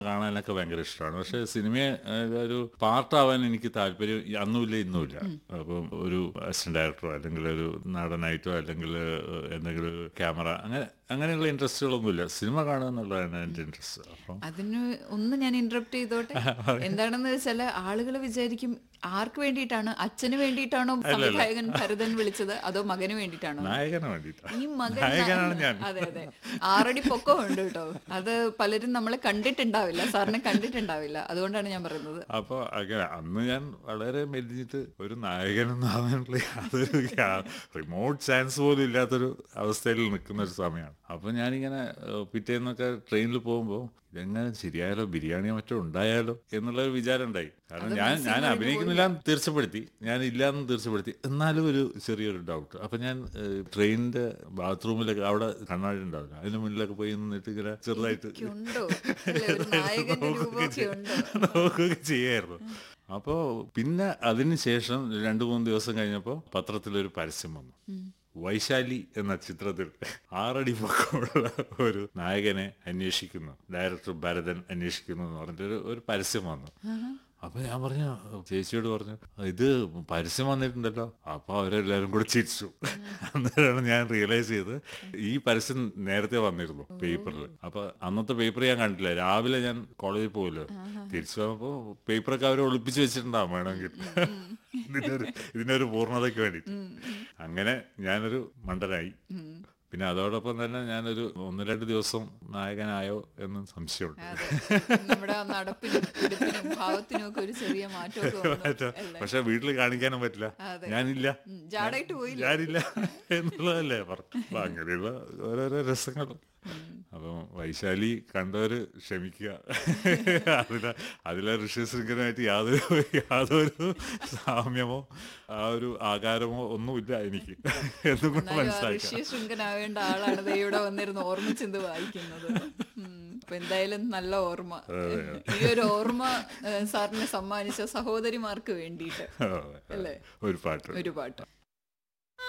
കാണാനൊക്കെ ഭയങ്കര ഇഷ്ടമാണ് പക്ഷെ സിനിമയെ ഏഹ്, ഒരു പാർട്ടാവാൻ എനിക്ക് താല്പര്യം ഈ അന്നുമില്ല ഇന്നുമില്ല അപ്പം ഒരു അസിസ്റ്റന്റ് ഡയറക്ടറോ അല്ലെങ്കിൽ ഒരു നടനായിട്ടോ അല്ലെങ്കിൽ ഏഹ്, എന്തെങ്കിലും ഒരു ക്യാമറ അങ്ങനെ അങ്ങനെയുള്ള ഇൻട്രസ്റ്റുകളൊന്നുമില്ല സിനിമ കാണുക എന്നുള്ളതാണ് എൻ്റെ ഇൻട്രസ്റ്റ് അപ്പം അതിന് ഒന്ന് ഞാൻ ഇന്ററപ്റ്റ് ചെയ്തോട്ടെ എന്താണെന്ന് വെച്ചാല് ആളുകൾ വിചാരിക്കും ആർക്ക് വേണ്ടിയിട്ടാണ് അച്ഛന് വേണ്ടിയിട്ടാണോ സംവിധായകൻ ഭരതൻ വിളിച്ചത് അതോ മകന് വേണ്ടിയിട്ടാണോ നായകന് വേണ്ടിയിട്ടാണ് ഈ മകൻ നായകനാണ് ഞാൻ അതെ അതെ ആറടി പൊക്കം ഉണ്ട് കേട്ടോ അത് പലരും നമ്മളെ കണ്ടിട്ടുണ്ടാവില്ല സാറിനെ കണ്ടിട്ടുണ്ടാവില്ല അതുകൊണ്ടാണ് ഞാൻ പറയുന്നത് അപ്പോൾ അങ്ങനെ അന്ന് ഞാൻ വളരെ മെലിഞ്ഞിട്ട് ഒരു നായകനൊന്നും ആവാനുള്ള യാതൊരു റിമോട്ട് ചാൻസ് പോലും ഇല്ലാത്തൊരു അവസ്ഥയിൽ നിൽക്കുന്ന ഒരു സമയമാണ് അപ്പോൾ ഞാനിങ്ങനെ ഏഹ്, പിറ്റേന്നൊക്കെ ട്രെയിനിൽ പോകുമ്പോൾ ഇതെങ്ങനെ ശരിയായാലോ ബിരിയാണിയോ മറ്റോ ഉണ്ടായാലോ എന്നുള്ള ഒരു വിചാരം ഉണ്ടായി കാരണം ഞാൻ ഞാൻ അഭിനയിക്കുന്നില്ല എന്ന് തീർച്ചപ്പെടുത്തി ഞാൻ ഇല്ലാന്ന് തീർച്ചപ്പെടുത്തി എന്നാലും ഒരു ചെറിയൊരു ഡൗട്ട് അപ്പൊ ഞാൻ ഏഹ്, ട്രെയിനിന്റെ ബാത്റൂമിലൊക്കെ അവിടെ കണ്ണാടി ഉണ്ടാവില്ല അതിന് മുന്നിലൊക്കെ പോയി നിന്നിട്ട് ഇങ്ങനെ ചെറുതായിട്ട് ഉണ്ടോ അല്ലേ, ഒരു നായകന്റെ രൂപമൊക്കെ ഉണ്ടോ നോക്കുകയൊക്കെ ചെയ്യായിരുന്നു അപ്പോൾ പിന്നെ അതിന് ശേഷം രണ്ടു മൂന്ന് ദിവസം കഴിഞ്ഞപ്പോൾ പത്രത്തിലൊരു പരസ്യം വന്നു വൈശാലി എന്ന ചിത്രത്തിൽ ആറടി പൊക്കമുള്ള ഒരു നായകനെ അന്വേഷിക്കുന്നു ഡയറക്ടർ ഭരതൻ അന്വേഷിക്കുന്നു എന്ന് പറഞ്ഞിട്ട് ഒരു ഒരു പരസ്യം വന്നു അപ്പൊ ഞാൻ പറഞ്ഞു ചേച്ചിയോട് പറഞ്ഞു ഇത് പരസ്യം വന്നിട്ടുണ്ടല്ലോ അപ്പൊ അവരെല്ലാരും കൂടെ ചിരിച്ചു അന്നേരമാണ് ഞാൻ റിയലൈസ് ചെയ്ത് ഈ പരസ്യം നേരത്തെ വന്നിരുന്നു പേപ്പറിൽ അപ്പൊ അന്നത്തെ പേപ്പർ ഞാൻ കണ്ടില്ല രാവിലെ ഞാൻ കോളേജിൽ പോയില്ലോ തിരിച്ചു വന്നപ്പോ പേപ്പറൊക്കെ അവർ ഒളിപ്പിച്ച് വെച്ചിട്ടുണ്ടാവും വേണമെങ്കിൽ ഇതിനൊരു ഇതിനൊരു പൂർണ്ണതയ്ക്ക് വേണ്ടി അങ്ങനെ ഞാനൊരു മണ്ടനായി പിന്നെ അതോടൊപ്പം തന്നെ ഞാനൊരു ഒന്ന് രണ്ട് ദിവസം നായകനായോ എന്ന് സംശയമുണ്ട് അതെ നമ്മുടെ ആ നടപ്പിനും ഇടുപ്പിനും ഭാവത്തിനും ഒക്കെ ഒരു ചെറിയ മാറ്റമൊക്കെ വന്നു അല്ലേ? പക്ഷെ വീട്ടിൽ കാണിക്കാനും പറ്റില്ല അതെ. ഞാനില്ല ഉം, ജാടായിട്ട് പോയില്ല ഞാനില്ല എന്നുള്ളതല്ലേ പറഞ്ഞു അപ്പൊ അങ്ങനെയുള്ള ഓരോരോ രസങ്ങൾ അപ്പം വൈശാലി കണ്ടവര് ക്ഷമിക്കുക അതിലെ അതിലെ ഋഷ്യശൃംഖനായിട്ട് യാതൊരു യാതൊരു സാമ്യമോ ആ ഒരു ആകാരമോ ഒന്നുമില്ല എനിക്ക് എന്നും കൂടെ എന്നാലും ആ മനസ്സിലാക്കാം ഋഷ്യശൃംഖനാവേണ്ട ആളാണ് ദേ ഇവിടെ വന്നിരുന്ന് ഓർമ്മിച്ചെന്ത് വായിക്കുന്നത് ഉം. അപ്പൊ എന്തായാലും നല്ല ഓർമ്മ ഈ ഒരു ഓർമ്മ ഏഹ്, സാറിന് സമ്മാനിച്ച സഹോദരിമാർക്ക് വേണ്ടിയിട്ട് അതെ. അല്ലേ ഒരു പാട്ട് ഒരു പാട്ട്